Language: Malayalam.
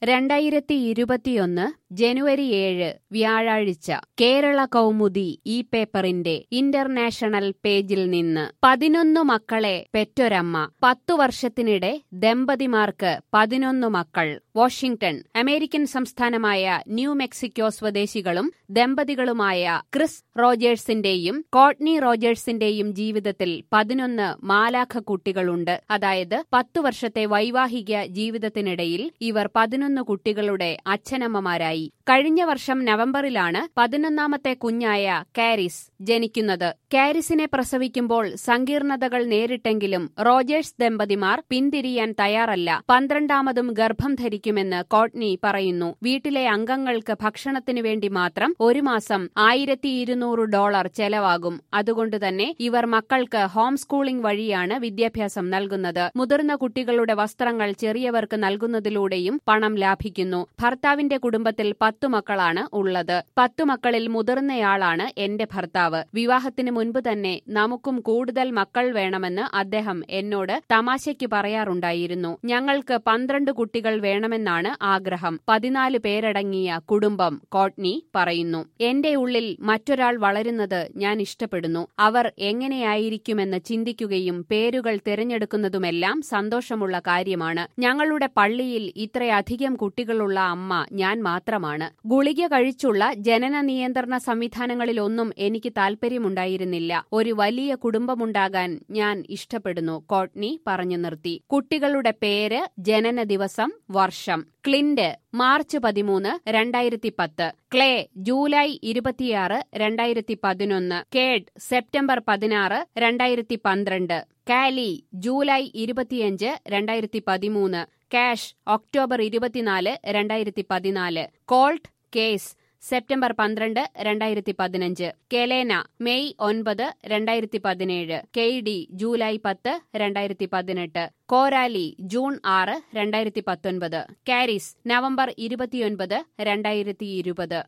രണ്ടായിരത്തി ഇരുപത്തിയൊന്ന് ജനുവരി ഏഴ് വ്യാഴാഴ്ച കേരള കൗമുദി ഈ പേപ്പറിന്റെ ഇന്റർനാഷണൽ പേജിൽ നിന്ന് പതിനൊന്നു മക്കളെ പെറ്റൊരമ്മ പത്തു വർഷത്തിനിടെ ദമ്പതിമാർക്ക് പതിനൊന്നു മക്കൾ വാഷിംഗ്ടൺ അമേരിക്കൻ സംസ്ഥാനമായ ന്യൂ മെക്സിക്കോ സ്വദേശികളും ദമ്പതികളുമായ ക്രിസ് റോജേഴ്സിന്റെയും കോട്നി റോജേഴ്സിന്റെയും ജീവിതത്തിൽ പതിനൊന്ന് മാലാഖ കുട്ടികളുണ്ട് അതായത് പത്തു വർഷത്തെ വൈവാഹിക ജീവിതത്തിനിടയിൽ ഇവർ പതിനൊന്ന് കുട്ടികളുടെ അച്ഛനമ്മമാരായി കഴിഞ്ഞ വർഷം നവംബറിലാണ് പതിനൊന്നാമത്തെ കുഞ്ഞായ കാരിസ് ജനിക്കുന്നത് കാരിസിനെ പ്രസവിക്കുമ്പോൾ സങ്കീർണതകൾ നേരിട്ടെങ്കിലും റോജേഴ്സ് ദമ്പതിമാർ പിന്തിരിയാൻ തയ്യാറല്ല പന്ത്രണ്ടാമതും ഗർഭം ധരിക്കുമെന്ന് കോട്നി പറയുന്നു വീട്ടിലെ അംഗങ്ങൾക്ക് ഭക്ഷണത്തിനു വേണ്ടി മാത്രം ഒരു മാസം ആയിരത്തി ഇരുന്നൂറ് ഡോളർ ചെലവാകും അതുകൊണ്ട് തന്നെ ഇവർ മക്കൾക്ക് ഹോം സ്കൂളിംഗ് വഴിയാണ് വിദ്യാഭ്യാസം നൽകുന്നത് മുതിർന്ന കുട്ടികളുടെ വസ്ത്രങ്ങൾ ചെറിയവർക്ക് നൽകുന്നതിലൂടെയും പണം ലാഭിക്കുന്നു ഭർത്താവിന്റെ കുടുംബത്തിൽ പത്തു മക്കളാണ് ഉള്ളത് പത്തു മക്കളിൽ മുതിർന്നയാളാണ് എന്റെ ഭർത്താവ് വിവാഹത്തിന് മുൻപ് തന്നെ നമുക്കും കൂടുതൽ മക്കൾ വേണമെന്ന് അദ്ദേഹം എന്നോട് തമാശയ്ക്ക് പറയാറുണ്ടായിരുന്നു ഞങ്ങൾക്ക് പന്ത്രണ്ട് കുട്ടികൾ വേണമെന്നാണ് ആഗ്രഹം പതിനാല് പേരടങ്ങിയ കുടുംബം കോട്നി പറയുന്നു എന്റെ ഉള്ളിൽ മറ്റൊരാൾ വളരുന്നത് ഞാൻ ഇഷ്ടപ്പെടുന്നു അവർ എങ്ങനെയായിരിക്കുമെന്ന് ചിന്തിക്കുകയും പേരുകൾ തിരഞ്ഞെടുക്കുന്നതുമെല്ലാം സന്തോഷമുള്ള കാര്യമാണ് ഞങ്ങളുടെ പള്ളിയിൽ ഇത്രയധികം കുട്ടികളുള്ള അമ്മ ഞാൻ മാത്രമാണ് ഗുളിക കഴിച്ചുള്ള ജനന നിയന്ത്രണ സംവിധാനങ്ങളിലൊന്നും എനിക്ക് താൽപര്യമുണ്ടായിരുന്നില്ല ഒരു വലിയ കുടുംബമുണ്ടാകാൻ ഞാൻ ഇഷ്ടപ്പെടുന്നു കോട്നി പറഞ്ഞു നിർത്തി കുട്ടികളുടെ പേര് ജനന ദിവസം വർഷം ക്ലിന്റ് മാർച്ച് പതിമൂന്ന് രണ്ടായിരത്തി പത്ത് ക്ലേ ജൂലൈ ഇരുപത്തിയാറ് രണ്ടായിരത്തി പതിനൊന്ന് കേഡ് സെപ്റ്റംബർ പതിനാറ് രണ്ടായിരത്തി പന്ത്രണ്ട് കാലി ജൂലൈ ഇരുപത്തിയഞ്ച് രണ്ടായിരത്തി പതിമൂന്ന് കാഷ് ഒക്ടോബർ ഇരുപത്തിനാല് രണ്ടായിരത്തി പതിനാല് കോൾട്ട് കേസ് സെപ്റ്റംബർ പന്ത്രണ്ട് രണ്ടായിരത്തി പതിനഞ്ച് കെലേന മെയ് ഒൻപത് രണ്ടായിരത്തി പതിനേഴ് കെയ്ഡി ജൂലൈ പത്ത് രണ്ടായിരത്തി പതിനെട്ട് കോരാലി ജൂൺ ആറ് രണ്ടായിരത്തി പത്തൊൻപത് കാരിസ് നവംബർ ഇരുപത്തിയൊൻപത് രണ്ടായിരത്തി ഇരുപത്